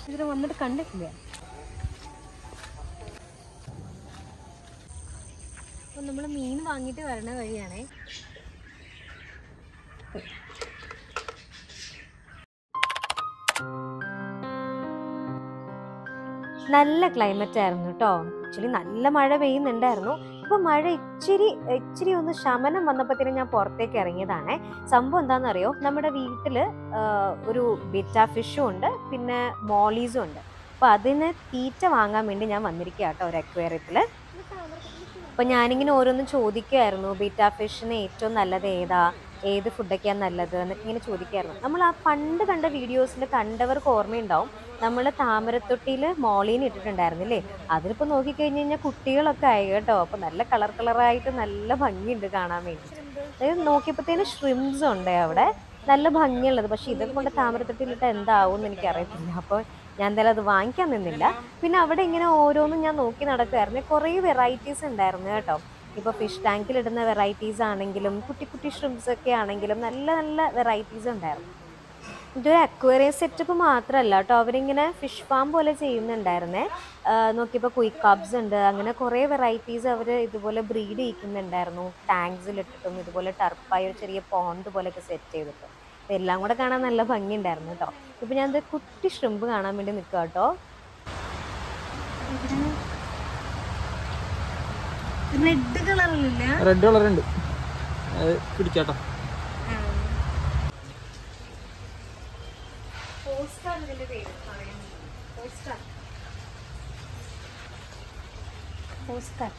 ഇതിൽ വന്നിട്ട് കണ്ടിട്ടില്ല അപ്പൊ നമ്മള് മീൻ വാങ്ങിയിട്ട് വരണ വഴിയാണേ നല്ല ക്ലൈമറ്റ് ആയിരുന്നു കേട്ടോ ആക്ച്വലി നല്ല മഴ പെയ്യുന്നുണ്ടായിരുന്നു ഇപ്പൊ മഴ ഇച്ചിരി ഇച്ചിരി ഒന്ന് ശമനം വന്നപ്പോഴത്തേനും ഞാൻ പുറത്തേക്ക് ഇറങ്ങിയതാണേ സംഭവം എന്താണെന്നറിയോ നമ്മുടെ വീട്ടില് ആ, ഒരു ബിറ്റ ഫിഷും ഉണ്ട് പിന്നെ മോളീസും ഉണ്ട് അപ്പൊ അതിന് തീറ്റ വാങ്ങാൻ വേണ്ടി ഞാൻ വന്നിരിക്കുക കേട്ടോ ഒരു അക്വേറിയത്തില് അപ്പൊ ഞാനിങ്ങനെ ഓരോന്ന് ചോദിക്കുമായിരുന്നു ബീറ്റ ഫിഷിന് ഏറ്റവും നല്ലത് ഏതാ ഏത് ഫുഡൊക്കെയാണ് നല്ലത് എന്നൊക്കെ ഇങ്ങനെ ചോദിക്കായിരുന്നു നമ്മൾ ആ പണ്ട് കണ്ട വീഡിയോസിൽ കണ്ടവർക്ക് ഓർമ്മയുണ്ടാവും നമ്മൾ താമരത്തൊട്ടിയിൽ മോളീന് ഇട്ടിട്ടുണ്ടായിരുന്നില്ലേ അതിലിപ്പോ നോക്കിക്കഴിഞ്ഞ് കഴിഞ്ഞാൽ കുട്ടികളൊക്കെ ആയി കേട്ടോ അപ്പൊ നല്ല കളർ കളറായിട്ട് നല്ല ഭംഗിയുണ്ട് കാണാൻ വേണ്ടി അതായത് നോക്കിയപ്പോഴത്തേന് ഷ്രിംസ് ഉണ്ട് അവിടെ നല്ല ഭംഗിയുള്ളത് പക്ഷെ ഇതൊക്കെ കൊണ്ട് താമരത്തൊട്ടിയിലിട്ട് എന്താവും എന്ന് എനിക്കറിയത്തില്ല അപ്പോൾ ഞാൻ എന്തായാലും അത് വാങ്ങിക്കാൻ നിന്നില്ല പിന്നെ അവിടെ ഇങ്ങനെ ഓരോന്നും ഞാൻ നോക്കി നടക്കുമായിരുന്നു കുറേ വെറൈറ്റീസ് ഉണ്ടായിരുന്നു കേട്ടോ ഇപ്പോൾ ഫിഷ് ടാങ്കിൽ ഇടുന്ന വെറൈറ്റീസ് ആണെങ്കിലും കുട്ടി കുട്ടി ഷ്രിംസ് ഒക്കെ ആണെങ്കിലും നല്ല നല്ല വെറൈറ്റീസ് ഉണ്ടായിരുന്നു ഇതൊരു അക്വേറിയം സെറ്റപ്പ് മാത്രമല്ല കേട്ടോ അവരിങ്ങനെ ഫിഷ് ഫാം പോലെ ചെയ്യുന്നുണ്ടായിരുന്നേ ആഹ് നോക്കിയപ്പോൾ കുയിക്കാബ്സ് ഉണ്ട് അങ്ങനെ കുറേ വെറൈറ്റീസ് അവർ ഇതുപോലെ ബ്രീഡ് ചെയ്യിക്കുന്നുണ്ടായിരുന്നു ടാങ്ക്സിലിട്ടിട്ടും ഇതുപോലെ ടർപ്പായി ഒരു ചെറിയ പോണ്ട് പോലെയൊക്കെ സെറ്റ് ചെയ്തിട്ട് ഇതെല്ലാം കൂടെ കാണാൻ നല്ല ഭംഗിയുണ്ടായിരുന്നു കേട്ടോ ഇപ്പം ഞാൻ ഇത് കുട്ടി ഷ്രിമ്പ് കാണാൻ വേണ്ടി നിൽക്കുക കേട്ടോ റെഡ് കളറിലില്ല റെഡ് കളർ ഉണ്ട് അത് പിടിക്കാട്ടോ പോസ്റ്റാർ ഇതിന്റെ പേര് പോസ്റ്റാർ പോസ്റ്റാർ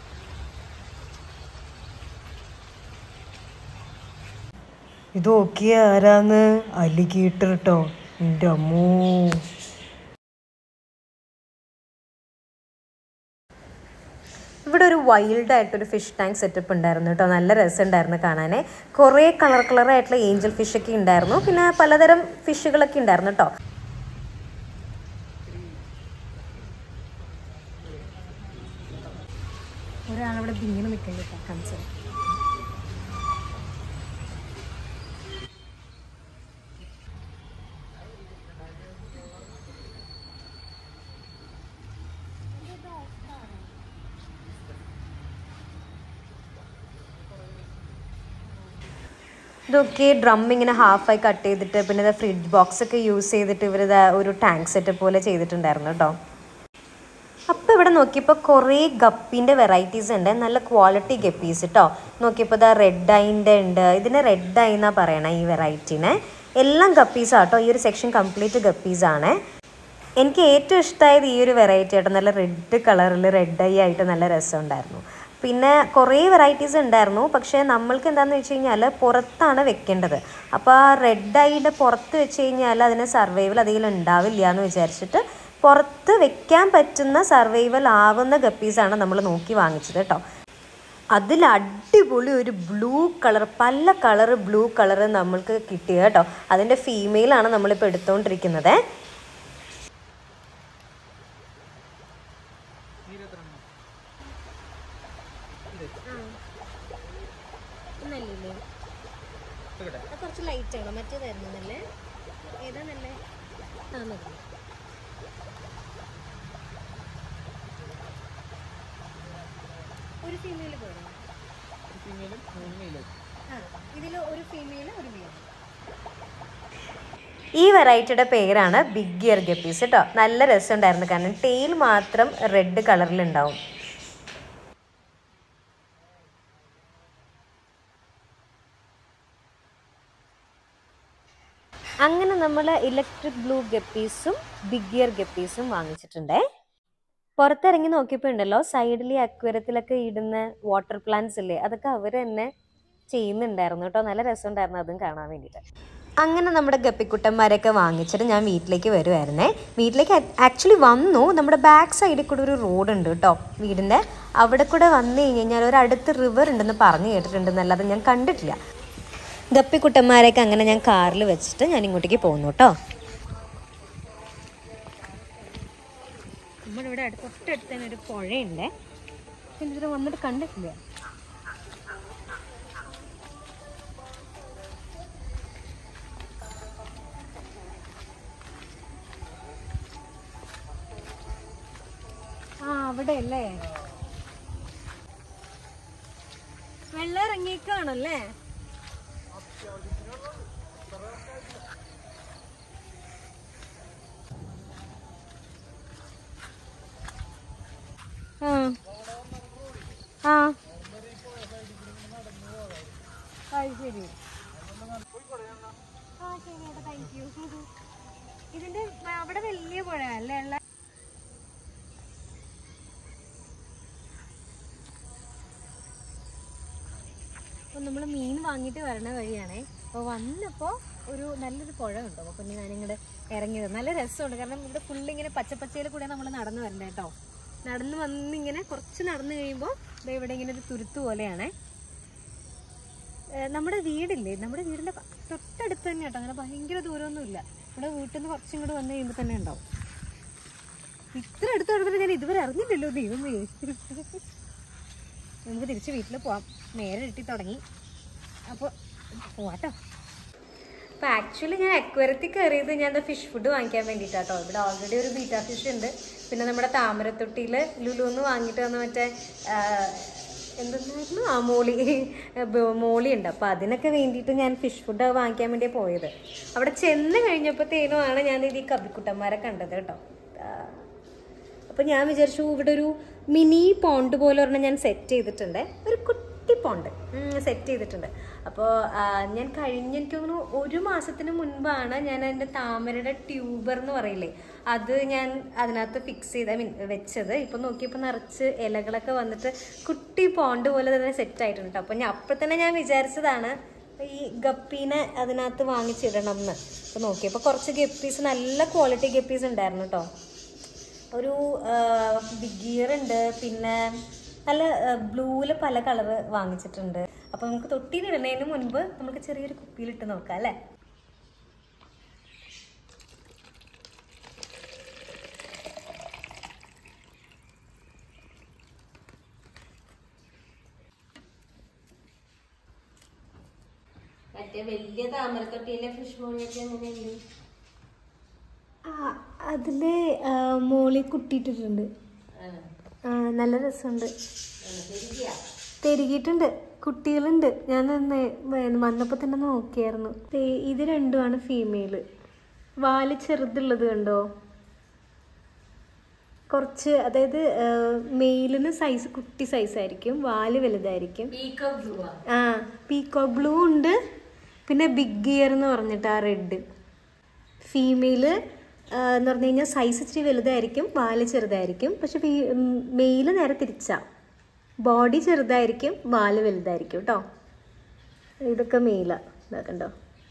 ഇത് നോക്കിയ ആരാന്ന് അലിഗേറ്റർ കേട്ടോ എൻ്റെ അമ്മോ ഇവിടെ ഒരു വൈൽഡ് ആയിട്ടൊരു ഫിഷ് ടാങ്ക് സെറ്റപ്പ് ഉണ്ടായിരുന്നു കേട്ടോ നല്ല രസമുണ്ടായിരുന്നു കാണാനേ കുറേ കളർ കളർ ആയിട്ടുള്ള ഏഞ്ചൽ ഫിഷ് ഒക്കെ ഉണ്ടായിരുന്നു പിന്നെ പലതരം ഫിഷുകളൊക്കെ ഉണ്ടായിരുന്നു കേട്ടോ ഒരാളവിടെ ഇങ്ങനെ നിൽക്കുന്നുണ്ട് കാണിച്ചത് ഇതൊക്കെ ഡ്രം ഇങ്ങനെ ഹാഫായി കട്ട് ചെയ്തിട്ട് പിന്നെ ഇത് ഫ്രിഡ്ജ് ബോക്സ് ഒക്കെ യൂസ് ചെയ്തിട്ട് ഇവർ ഒരു ടാങ്ക് സെറ്റപ്പ് പോലെ ചെയ്തിട്ടുണ്ടായിരുന്നു കേട്ടോ അപ്പോൾ ഇവിടെ നോക്കിയപ്പോൾ കുറേ ഗപ്പീൻ്റെ വെറൈറ്റീസ് ഉണ്ട് നല്ല ക്വാളിറ്റി ഗപ്പീസ് കേട്ടോ നോക്കിയപ്പോൾ ഇതാ റെഡ് ഐൻ്റെ ഉണ്ട് ഇതിന് റെഡ് ഐ എന്നാണ് പറയണേ ഈ വെറൈറ്റീനെ എല്ലാം ഗപ്പീസാണ് കേട്ടോ ഈ ഒരു സെക്ഷൻ കംപ്ലീറ്റ് ഗപ്പീസാണ് എനിക്ക് ഏറ്റവും ഇഷ്ടമായത് ഈ ഒരു വെറൈറ്റി ആയിട്ട് നല്ല റെഡ് കളറിൽ റെഡ് ഐ ആയിട്ട് നല്ല രസമുണ്ടായിരുന്നു പിന്നെ കുറേ വെറൈറ്റീസ് ഉണ്ടായിരുന്നു പക്ഷേ നമ്മൾക്ക് എന്താണെന്ന് വെച്ച് കഴിഞ്ഞാൽ പുറത്താണ് വെക്കേണ്ടത് അപ്പോൾ ആ റെഡ് ഐയുടെ പുറത്ത് വെച്ച് കഴിഞ്ഞാൽ അതിന് സർവൈവൽ അധികം ഉണ്ടാവില്ല എന്ന് വിചാരിച്ചിട്ട് പുറത്ത് വെക്കാൻ പറ്റുന്ന സർവൈവൽ ആവുന്ന ഗപ്പീസാണ് നമ്മൾ നോക്കി വാങ്ങിച്ചത് കേട്ടോ അതിൽ അടിപൊളി ഒരു ബ്ലൂ കളർ പല കളർ ബ്ലൂ കളർ നമ്മൾക്ക് കിട്ടിയത് കേട്ടോ അതിൻ്റെ ഫീമെയിലാണ് നമ്മളിപ്പോൾ എടുത്തുകൊണ്ടിരിക്കുന്നത് കുറച്ച് ലൈറ്റ് ആണോ മറ്റേതായിരുന്നു നല്ലേ ഏതാ നല്ലേ ആ മതി ഒരു ഫീമെയിൽ പോരാ ആ ഇതിൽ ഒരു ഫീമെയിൽ ഒരു മെയിൽ ഈ വെറൈറ്റിയുടെ പേരാണ് ബിഗ് ഇയർ ഗപ്പീസ് കേട്ടോ നല്ല രസമുണ്ടായിരുന്നു കാരണം ടെയിൽ മാത്രം റെഡ് കളറിലുണ്ടാവും അങ്ങനെ നമ്മൾ ഇലക്ട്രിക് ബ്ലൂ ഗപ്പീസും ബിഗ് ഇയർ ഗപ്പീസും വാങ്ങിച്ചിട്ടുണ്ടേ പുറത്തിറങ്ങി നോക്കിയപ്പോൾ ഉണ്ടല്ലോ സൈഡിൽ ഈ അക്വരത്തിലൊക്കെ ഇടുന്ന വാട്ടർ പ്ലാന്റ്സ് ഇല്ലേ അതൊക്കെ അവർ തന്നെ ചെയ്യുന്നുണ്ടായിരുന്നു കേട്ടോ നല്ല രസമുണ്ടായിരുന്നു അതും കാണാൻ വേണ്ടിയിട്ട് അങ്ങനെ നമ്മുടെ ഗപ്പിക്കുട്ടന്മാരെയൊക്കെ വാങ്ങിച്ചിട്ട് ഞാൻ വീട്ടിലേക്ക് വരുമായിരുന്നേ വീട്ടിലേക്ക് ആക്ച്വലി വന്നു നമ്മുടെ ബാക്ക് സൈഡിൽ കൂടെ ഒരു റോഡ് ഉണ്ട് കേട്ടോ വീടിൻ്റെ അവിടെ കൂടെ വന്നു കഴിഞ്ഞ് കഴിഞ്ഞാൽ ഒരു അടുത്ത് റിവർ ഉണ്ടെന്ന് പറഞ്ഞു കേട്ടിട്ടുണ്ടെന്നല്ലാതെ ഞാൻ കണ്ടിട്ടില്ല ഗപ്പിക്കുട്ടന്മാരെയൊക്കെ അങ്ങനെ ഞാൻ കാറിൽ വെച്ചിട്ട് ഞാൻ ഇങ്ങോട്ടേക്ക് പോകുന്നു കേട്ടോ നമ്മളിവിടെ അടുത്ത് തൊട്ടടുത്ത് തന്നെ ഒരു പുഴയുണ്ട് പക്ഷെ ഇതിൽ വന്നിട്ട് കണ്ടിട്ടില്ല അവിടെ അല്ലേ വെള്ളം ഇറങ്ങിക്കാണല്ലേ ആ ആ അത് ശരി ആ ശരി ഏട്ടാ താങ്ക് യു ഇതിന്റെ അവിടെ വലിയ പുഴ അല്ലേ ഉള്ള അപ്പോൾ നമ്മൾ മീൻ വാങ്ങിയിട്ട് വരണ വഴിയാണേ അപ്പോൾ വന്നപ്പോൾ ഒരു നല്ലൊരു പുഴ ഉണ്ടോ അപ്പോൾ പിന്നെ ഞാനിങ്ങോട്ട് ഇറങ്ങിയത് നല്ല രസമുണ്ട് കാരണം ഇവിടെ ഫുള്ള് ഇങ്ങനെ പച്ചപ്പച്ചയിൽ കൂടെ നമ്മൾ നടന്നു വരണ്ടേ കേട്ടോ നടന്ന് വന്നിങ്ങനെ കുറച്ച് നടന്നു കഴിയുമ്പോൾ ദേ ഇവിടെ ഇങ്ങനെ ഒരു തുരുത്ത് പോലെയാണേ ഏഹ് നമ്മുടെ വീടില്ലേ നമ്മുടെ വീടിന്റെ തൊട്ടടുത്ത് തന്നെ കേട്ടോ അങ്ങനെ ഭയങ്കര ദൂരമൊന്നുമില്ല ഇവിടെ വീട്ടിൽ നിന്ന് കുറച്ചും കൂടെ വന്നു കഴിയുമ്പോൾ തന്നെ ഉണ്ടാവും ഇത്ര അടുത്ത് കിടന്നിട്ട് ഞാൻ ഇതുവരെ അറിഞ്ഞില്ലല്ലോ ദൈവമേ നമുക്ക് തിരിച്ച് വീട്ടിൽ പോവാം നേരെ ഇട്ടി തുടങ്ങി അപ്പോൾ പോവാട്ടോ അപ്പോൾ ആക്ച്വലി ഞാൻ അക്വരത്തിൽ കയറിയത് ഞാൻ എന്താ ഫിഷ് ഫുഡ് വാങ്ങിക്കാൻ വേണ്ടിയിട്ടാട്ടോ ഇവിടെ ഓൾറെഡി ഒരു ബീറ്റ ഫിഷ് ഉണ്ട് പിന്നെ നമ്മുടെ താമരത്തൊട്ടിയിൽ ലുലുന്ന് വാങ്ങിയിട്ട് വന്ന മറ്റേ ആ, എന്തെന്നായിരുന്നു ആ മോളി ബ- മോളി ഉണ്ട് അപ്പോൾ അതിനൊക്കെ വേണ്ടിയിട്ട് ഞാൻ ഫിഷ് ഫുഡ് വാങ്ങിക്കാൻ വേണ്ടിയാണ് പോയത് അവിടെ ചെന്ന് കഴിഞ്ഞപ്പോഴത്തേനുമാണ് ഞാൻ ഇത് ഈ കബിക്കുട്ടന്മാരെ കണ്ടത് കേട്ടോ ആ, അപ്പോൾ ഞാൻ വിചാരിച്ചു ഇവിടെ ഒരു മിനി പോണ്ട് പോലെ ഒരെണ്ണം ഞാൻ സെറ്റ് ചെയ്തിട്ടുണ്ട് ഒരു കുട്ടി പോണ്ട് സെറ്റ് ചെയ്തിട്ടുണ്ട് അപ്പോൾ ഞാൻ കഴിഞ്ഞ എനിക്ക് തോന്നുന്നു ഒരു മാസത്തിന് മുൻപാണ് ഞാൻ എൻ്റെ താമരയുടെ ട്യൂബർ എന്ന് പറയില്ലേ അത് ഞാൻ അതിനകത്ത് ഫിക്സ് ചെയ്ത് ഐ മീൻ വെച്ചത് ഇപ്പം നോക്കിയപ്പോൾ നിറച്ച് ഇലകളൊക്കെ വന്നിട്ട് കുട്ടി പോണ്ട് പോലെ തന്നെ സെറ്റ് ആയിട്ടുണ്ട് കേട്ടോ അപ്പോൾ ഞാൻ അപ്പോൾ തന്നെ ഞാൻ വിചാരിച്ചതാണ് ഈ ഗപ്പീനെ അതിനകത്ത് വാങ്ങിച്ചിടണം എന്ന് അപ്പോൾ നോക്കിയപ്പോൾ കുറച്ച് ഗപ്പീസ് നല്ല ക്വാളിറ്റി ഗപ്പീസ് ഉണ്ടായിരുന്നു കേട്ടോ ഒരു ബിഗ് ഗിയർ ഉണ്ട് പിന്നെ നല്ല ബ്ലൂവിൽ പല കളർ വാങ്ങിച്ചിട്ടുണ്ട് അപ്പോൾ നമുക്ക് തൊട്ടിയിലിടുന്നതിന് മുൻപ് നമുക്ക് ചെറിയൊരു കുപ്പിയിലിട്ട് നോക്കാം അല്ലേ മറ്റേ വലിയ താമരത്തൊട്ടിയിലെ ഫിഷ് മോളിയൊക്കെ എങ്ങനെയുണ്ട് അതിൽ മോളി കുട്ടിയിട്ടിട്ടുണ്ട് നല്ല രസമുണ്ട് തിരികിയിട്ടുണ്ട് കുട്ടികളുണ്ട് ഞാൻ വന്നപ്പോൾ തന്നെ നോക്കിയായിരുന്നു ദേ, ഇത് രണ്ടുമാണ് ഫീമെയില് വാല് ചെറുതുള്ളത് കണ്ടോ കുറച്ച് അതായത് മെയിലിന് സൈസ് കുട്ടി സൈസ് ആയിരിക്കും വാല് വലുതായിരിക്കും പീക്കോ ബ്ലൂ ആ ആ പീക്കോ ബ്ലൂ ഉണ്ട് പിന്നെ ബിഗ് ഗിയർ എന്ന് പറഞ്ഞിട്ട് ആ റെഡ് ഫീമെയില് എന്ന് പറഞ്ഞു കഴിഞ്ഞാൽ സൈസ് ഇച്ചിരി വലുതായിരിക്കും വാല് ചെറുതായിരിക്കും പക്ഷെ ഫീ മെയില് നേരെ തിരിച്ചാ ബോഡി ചെറുതായിരിക്കും വാല് വലുതായിരിക്കും കേട്ടോ ഇതൊക്കെ മെയിലാ ഇതാക്കണ്ടോ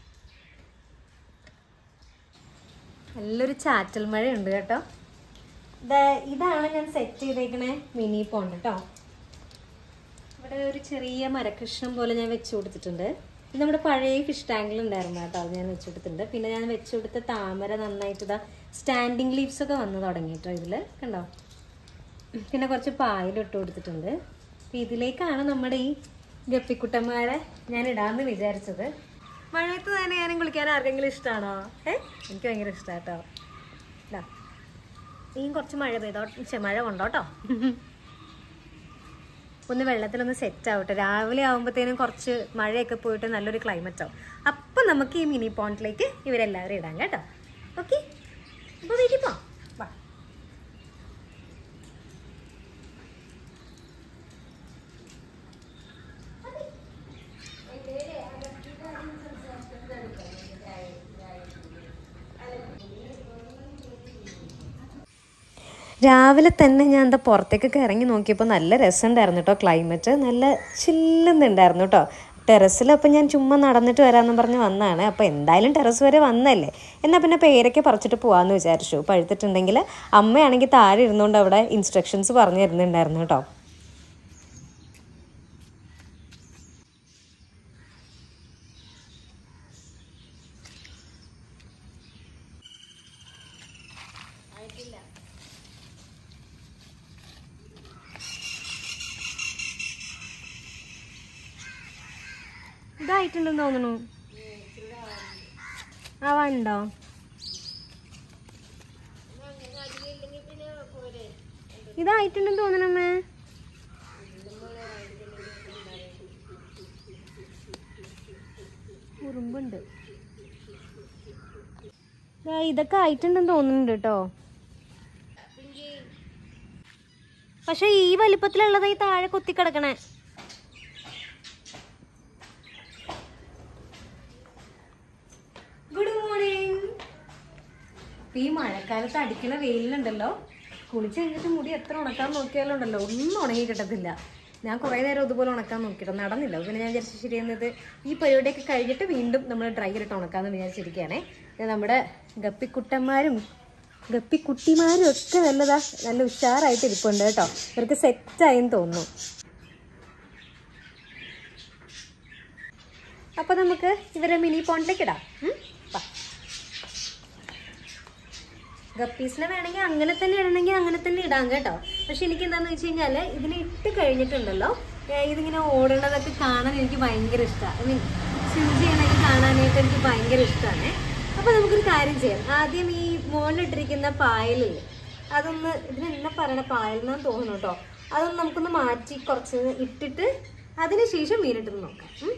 നല്ലൊരു ചാറ്റൽ മഴയുണ്ട് കേട്ടോ ദേ, ഇതാണ് ഞാൻ സെറ്റ് ചെയ്തേക്കണേ മിനി പോണ്ട് കേട്ടോ ഇവിടെ ഒരു ചെറിയ മരകൃഷ്ണം പോലെ ഞാൻ വെച്ചു കൊടുത്തിട്ടുണ്ട് ഇത് നമ്മുടെ പഴയ ഫിഷ് ടാങ്കിൽ ഉണ്ടായിരുന്നു കേട്ടോ അത് ഞാൻ വെച്ചു കൊടുത്തിട്ടുണ്ട് പിന്നെ ഞാൻ വെച്ചു കൊടുത്ത താമര നന്നായിട്ട് ഇതാ സ്റ്റാൻഡിങ് ലീവ്സ് ഒക്കെ വന്നു തുടങ്ങിയിട്ടോ ഇതില് കണ്ടോ പിന്നെ കുറച്ച് പായലിട്ട് കൊടുത്തിട്ടുണ്ട് അപ്പൊ ഇതിലേക്കാണ് നമ്മുടെ ഈ ഗപ്പിക്കുട്ടന്മാരെ ഞാൻ ഇടാന്ന് വിചാരിച്ചത് മഴയത്ത് തന്നെ ഞാനും കുളിക്കാൻ ആർക്കെങ്കിലും ഇഷ്ടമാണോ ഏ എനിക്ക് ഭയങ്കര ഇഷ്ടമാണ് കേട്ടോ ഇതാ ഇനിയും കുറച്ച് മഴ പെയ്തോ ഛെ, മഴ കൊണ്ടോട്ടോ ഒന്ന് വെള്ളത്തിലൊന്ന് സെറ്റ് ആവട്ടെ രാവിലെ ആകുമ്പോഴത്തേനും കുറച്ച് മഴയൊക്കെ പോയിട്ട് നല്ലൊരു ക്ലൈമറ്റ് ആവും അപ്പം നമുക്ക് ഈ മിനി പോണ്ടിലേക്ക് ഇവരെല്ലാവരും ഇടാം കേട്ടോ ഓക്കെ അപ്പോൾ വീട്ടിൽ പോവാം വാ രാവിലെ തന്നെ ഞാൻ എന്താ പുറത്തേക്കൊക്കെ ഇറങ്ങി നോക്കിയപ്പോൾ നല്ല രസമുണ്ടായിരുന്നു കേട്ടോ ക്ലൈമറ്റ് നല്ല ചില്ലുന്നുണ്ടായിരുന്നു കേട്ടോ ടെറസിൽ അപ്പം ഞാൻ ചുമ്മാ നടന്നിട്ട് വരാമെന്ന് പറഞ്ഞ് വന്നതാണ് അപ്പോൾ എന്തായാലും ടെറസ് വരെ വന്നല്ലേ എന്നാൽ പിന്നെ പേരൊക്കെ പറിച്ചിട്ട് പോകാമെന്ന് വിചാരിച്ചു പഴുത്തിട്ടുണ്ടെങ്കിൽ അമ്മയാണെങ്കിൽ താഴെ ഇരുന്നുകൊണ്ട് അവിടെ ഇൻസ്ട്രക്ഷൻസ് പറഞ്ഞു തരുന്നുണ്ടായിരുന്നു കേട്ടോ ഇതായിട്ടുണ്ടെന്ന് തോന്നുന്നു ആവാനുണ്ടോ ഇതായിട്ടുണ്ടെന്ന് തോന്നണമ്മേ ഉറുമ്പുണ്ട് ദാ ഇതൊക്കെ ആയിട്ടുണ്ടെന്ന് തോന്നുന്നുണ്ട് കേട്ടോ പക്ഷെ ഈ വലിപ്പത്തിലുള്ളത് ഈ താഴെ കുത്തിക്കിടക്കണേ ഗുഡ് മോർണിംഗ് ഈ മഴക്കാലത്ത് അടിക്കണ വെയിലുണ്ടല്ലോ കുളിച്ച് കഴിഞ്ഞിട്ട് മുടി എത്ര ഉണക്കാൻ നോക്കിയാലും ഉണ്ടല്ലോ ഒന്നും ഉണങ്ങി കിട്ടത്തില്ല ഞാൻ കുറേ നേരം ഇതുപോലെ ഉണക്കാൻ നോക്കിയിട്ട് നടന്നില്ല പിന്നെ ഞാൻ വിചാരിച്ചു ശരിയെന്നത് ഈ പരിപാടിയൊക്കെ കഴിഞ്ഞിട്ട് വീണ്ടും നമ്മൾ ഡ്രൈ ഇട്ട് ഉണക്കാമെന്ന് വിചാരിച്ചിരിക്കുകയാണേ ഇത് നമ്മുടെ ഗപ്പിക്കുട്ടന്മാരും ഗപ്പിക്കുട്ടിമാരും ഒക്കെ നല്ലതാ നല്ല ഉഷാറായിട്ട് ഇരിപ്പുണ്ട് കേട്ടോ ഇവർക്ക് സെറ്റായെന്ന് തോന്നുന്നു അപ്പൊ നമുക്ക് ഇവരെ മിനി പോണ്ടിലേക്ക് ഇടാം ഉം? വാ. ഗപ്പീസിനെ വേണമെങ്കിൽ അങ്ങനെ തന്നെ ഇടണമെങ്കിൽ അങ്ങനെ തന്നെ ഇടാം കേട്ടോ പക്ഷെ എനിക്ക് എന്താന്ന് വെച്ച് കഴിഞ്ഞാല് ഇതിനെ ഇട്ട് കഴിഞ്ഞിട്ടുണ്ടല്ലോ ഏ, ഇതിങ്ങനെ ഓടേണ്ടതൊക്കെ കാണാൻ എനിക്ക് ഭയങ്കര ഇഷ്ടമാണ് ഐ മീൻ സ്വിം ചെയ്യണതൊക്കെ കാണാനായിട്ട് എനിക്ക് ഭയങ്കര ഇഷ്ടമാണ് അപ്പൊ നമുക്കൊരു കാര്യം ചെയ്യാം ആദ്യം ഈ മുകളിലിട്ടിരിക്കുന്ന പായലില്ലേ അതൊന്ന് ഇതിന് എന്നാ പറയണ പായൽ എന്നാന്ന് തോന്നുന്നു കേട്ടോ അതൊന്ന് നമുക്കൊന്ന് മാറ്റി കുറച്ച് ഇട്ടിട്ട് അതിന് ശേഷം മീനിട്ടൊന്ന് നോക്കാം ഉം?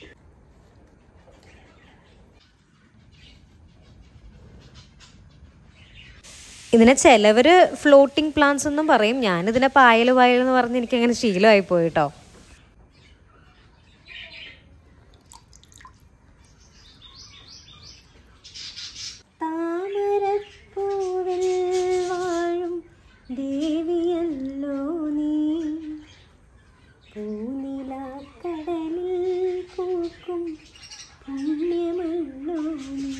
ഇതിനെ ചിലവര് ഫ്ലോട്ടിംഗ് പ്ലാന്റ്സ് എന്നും പറയും ഞാനിതിനെ പായൽ പായൽ എന്ന് പറഞ്ഞ് എനിക്ക് അങ്ങനെ ശീലമായി പോയി കേട്ടോ താമരപ്പൂവിൽ വാഴും ദേവിയല്ലോ നീ പൂനിലാക്കടലിൽ പൂക്കും പുണ്യമല്ലോ നീ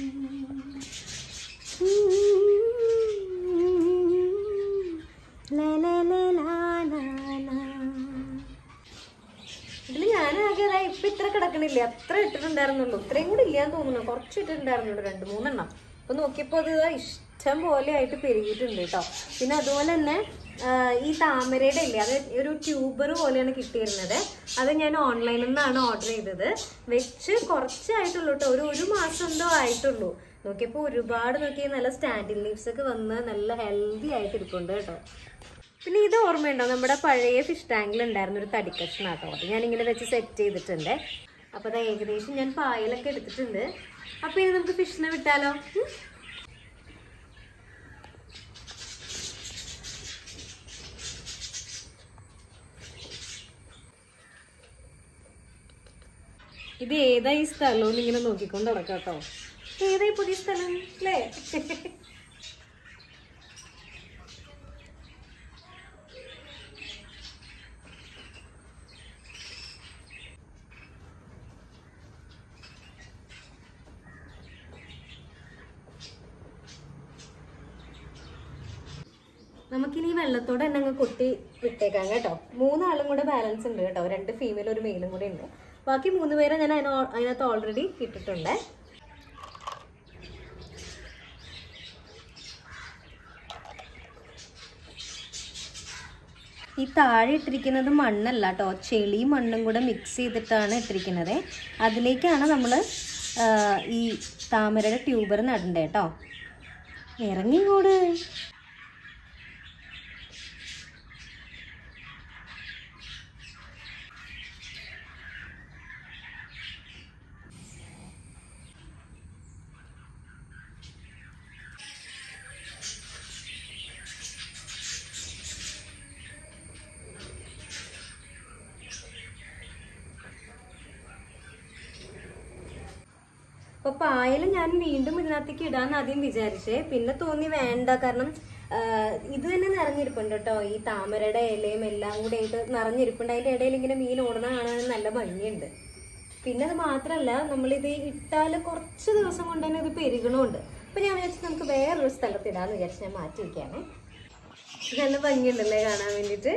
ഇതില് ഞാനാകെ അതാ ഇപ്പൊ ഇത്ര കിടക്കണില്ല അത്ര ഇട്ടിട്ടുണ്ടായിരുന്നുള്ളൂ ഇത്രയും കൂടി ഇല്ലാന്ന് തോന്നുന്നു കുറച്ച് ഇട്ടിട്ടുണ്ടായിരുന്നുള്ളൂ രണ്ട് മൂന്നെണ്ണം അപ്പൊ നോക്കിയപ്പോ അത് ദാ ഇഷ്ടം പോലെ ആയിട്ട് പെരുകിയിട്ടുണ്ട് കേട്ടോ പിന്നെ അതുപോലെ തന്നെ ആ, ഈ താമരയുടെ ഇല്ലേ അത് ഒരു ട്യൂബർ പോലെയാണ് കിട്ടിയിരുന്നത് അത് ഞാൻ ഓൺലൈനിൽ നിന്നാണ് ഓർഡർ ചെയ്തത് വെച്ച് കുറച്ചായിട്ടുള്ളൂ കേട്ടോ ഒരു ഒരു മാസം എന്തോ ആയിട്ടുള്ളൂ നോക്കിയപ്പോൾ ഒരുപാട് നോക്കി നല്ല സ്റ്റാൻഡിങ് ലീവ്സ് ഒക്കെ വന്ന് നല്ല ഹെൽത്തി ആയിട്ട് ഇരിപ്പുണ്ട് കേട്ടോ പിന്നെ ഇത് ഓർമ്മയുണ്ടോ നമ്മുടെ പഴയ ഫിഷ് ടാങ്കിൽ ഉണ്ടായിരുന്ന ഒരു തടിക്കഷ്ണ കേട്ടോ അത് ഞാനിങ്ങനെ വെച്ച് സെറ്റ് ചെയ്തിട്ടുണ്ട് അപ്പോൾ അത് ഏകദേശം ഞാൻ പായലൊക്കെ എടുത്തിട്ടുണ്ട് അപ്പോൾ ഇനി നമുക്ക് ഫിഷിനെ വിട്ടാലോ ഉം? ഇത് ഏതാ ഈ സ്ഥലം എന്ന് ഇങ്ങനെ നോക്കിക്കൊണ്ട് നടക്കാം കേട്ടോ ഏതാ ഈ പുതിയ സ്ഥലം അല്ലേ നമുക്കിനി ഈ വെള്ളത്തോടെ തന്നെ അങ്ങ് കൊട്ടി വിട്ടേക്കാം കേട്ടോ മൂന്നാളും കൂടെ ബാലൻസ് ഉണ്ട് കേട്ടോ രണ്ട് ഫീമെയിൽ ഒരു മെയിലും കൂടെ ഉണ്ട് ബാക്കി മൂന്ന് പേരെ ഞാൻ അതിന അതിനകത്ത് ഓൾറെഡി ഇട്ടിട്ടുണ്ട് ഈ താഴെ ഇട്ടിരിക്കുന്നത് മണ്ണല്ല കേട്ടോ ചെളിയും മണ്ണും കൂടെ മിക്സ് ചെയ്തിട്ടാണ് ഇട്ടിരിക്കുന്നത് അതിലേക്കാണ് നമ്മൾ ഈ താമരയുടെ ട്യൂബർ നടണ്ടേ കേട്ടോ ഇറങ്ങിങ്ങോട് അപ്പൊ പായൽ ഞാൻ വീണ്ടും ഇതിനകത്തേക്ക് ഇടാന്ന് ആദ്യം വിചാരിച്ചേ പിന്നെ തോന്നി വേണ്ട കാരണം ആ, ഇത് തന്നെ നിറഞ്ഞിരിപ്പുണ്ട് കേട്ടോ ഈ താമരയുടെ ഇലയും എല്ലാം കൂടെ ആയിട്ട് നിറഞ്ഞിരിപ്പുണ്ട് അതിന്റെ ഇടയിൽ ഇങ്ങനെ മീൻ ഓടുന്ന കാണാൻ നല്ല ഭംഗിയുണ്ട് പിന്നെ അത് മാത്രല്ല നമ്മളിത് ഇട്ടാൽ കുറച്ച് ദിവസം കൊണ്ട് തന്നെ ഇത് പെരുകണമുണ്ട് അപ്പൊ ഞാൻ വിചാരിച്ചു നമുക്ക് വേറൊരു സ്ഥലത്ത് ഇടാന്ന് വിചാരിച്ച് ഞാൻ മാറ്റി വെക്കാനേ നല്ല ഭംഗിയുണ്ടല്ലേ കാണാൻ വേണ്ടിയിട്ട്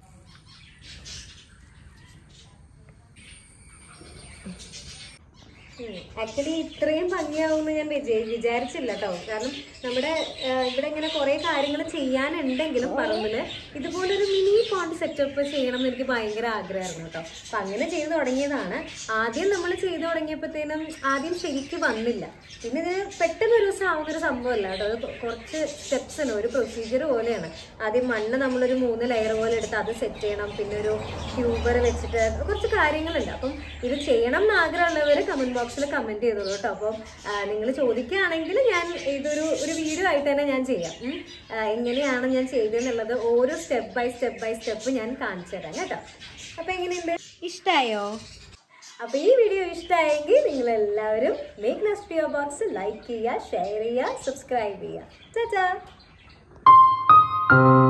ആക്ച്വലി ഇത്രയും ഭംഗിയാവുമെന്ന് ഞാൻ വിജയ വിചാരിച്ചില്ല കേട്ടോ കാരണം നമ്മുടെ ആ, ഇവിടെ ഇങ്ങനെ കുറെ കാര്യങ്ങൾ ചെയ്യാനുണ്ടെങ്കിലും പറമ്പില് ഇതുപോലൊരു മിനി പോണ്ട് സെറ്റപ്പ് ചെയ്യണം എന്ന് എനിക്ക് ഭയങ്കര ആഗ്രഹമായിരുന്നു കേട്ടോ അപ്പൊ അങ്ങനെ ചെയ്തു തുടങ്ങിയതാണ് ആദ്യം നമ്മൾ ചെയ്തു തുടങ്ങിയപ്പോഴത്തേനും ആദ്യം ശരിക്ക് വന്നില്ല പിന്നെ ഇത് പെട്ടെന്ന് ഒരു ദിവസം വെച്ചാവുന്ന ഒരു സംഭവമല്ല കേട്ടോ അത് കൊ- കുറച്ച് സ്റ്റെപ്സ് ആണ് ഒരു പ്രൊസീജിയർ പോലെയാണ് ആദ്യം മണ്ണ് നമ്മളൊരു മൂന്ന് ലെയർ പോലെ എടുത്ത് അത് സെറ്റ് ചെയ്യണം പിന്നെ ഒരു ട്യൂബർ വെച്ചിട്ട് കുറച്ച് കാര്യങ്ങളുണ്ട് അപ്പം ഇത് ചെയ്യണം എന്ന് ആഗ്രഹമുള്ളവർ കമന്റ് ബോക്സിൽ കമന്റ് ചെയ്തോളൂ കേട്ടോ അപ്പം നിങ്ങൾ ചോദിക്കുകയാണെങ്കിൽ ഞാൻ ഇതൊരു ഒരു വീഡിയോ ആയിട്ട് തന്നെ ഞാൻ ചെയ്യാം ഉം. ആ, എങ്ങനെയാണ് ഞാൻ ചെയ്തതെന്നുള്ളത് ഓരോ step by step by step ഞാൻ കാണിച്ചു തരാം കേട്ടോ അപ്പൊ എങ്ങനെയുണ്ട് ഇഷ്ടായോ അപ്പൊ ഈ വീഡിയോ ഇഷ്ടമായെങ്കിൽ നിങ്ങൾ എല്ലാവരും മേക്ക് നെക്സ്റ്റ് പിയോ ബോക്സ് ലൈക്ക് ചെയ്യുക ഷെയർ ചെയ്യുക സബ്സ്ക്രൈബ് ചെയ്യുക ചാ